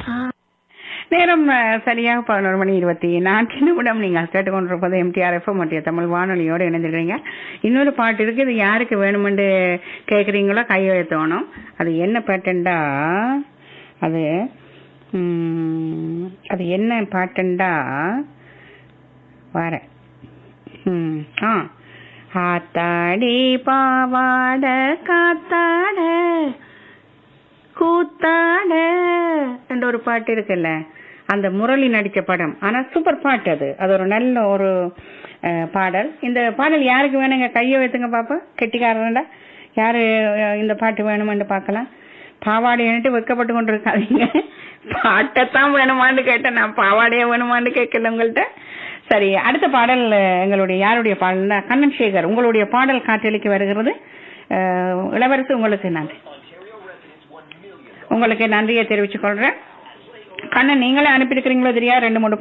நேரம் அஹ், சரியாக பதினோரு மணி இருபத்தி நான்கு நிமிடம் நீங்கள் கேட்டுக்கொண்டிருப்பது எம்டிஆர் எஃப்எம் மத்திய தமிழ் வானொலியோடு இணைந்திருக்கிறீங்க இன்னொரு பாட்டு இருக்கு இது யாருக்கு வேணுமென்று கேட்குறீங்களோ கையெழுத்தணும் அது என்ன பாட்டுண்டா அது ம், அது என்ன பாட்டுண்டா வரேன் ம், ஆ ஆத்தாடி பாவாட காத்தாட கூத்தாட என்ற ஒரு பாட்டு இருக்குல்ல அந்த முரளி நடிச்ச படம் ஆனா சூப்பர் பாட்டு அது அது ஒரு நல்ல ஒரு அஹ், பாடல் இந்த பாடல் யாருக்கு வேணுங்க கையை வைத்துங்க பாப்பா கெட்டிக்காரன்டா யாரு அஹ், இந்த பாட்டு வேணுமென்று பார்க்கலாம் பாவாடைன்ட்டு வெக்கப்பட்டு கொண்டு இருக்காதீங்க பாட்டைத்தான் வேணுமான்னு கேட்டேன் நான் பாவாடையே வேணுமான்னு கேட்கல உங்கள்ட்ட சரி அடுத்த பாடல் அஹ், எங்களுடைய யாருடைய பாடல்னா கண்ணன் சேகர் உங்களுடைய பாடல் காற்றலிக்கு வருகிறது அஹ், இளவரசு உங்களுக்கு நன்றி உங்களுக்கு நன்றியை தெரிவிச்சுக் கொள்றேன் கண்ணன் நீங்களே அனுப்பியிருக்கிறீங்களோ தெரியா ரெண்டு மூணு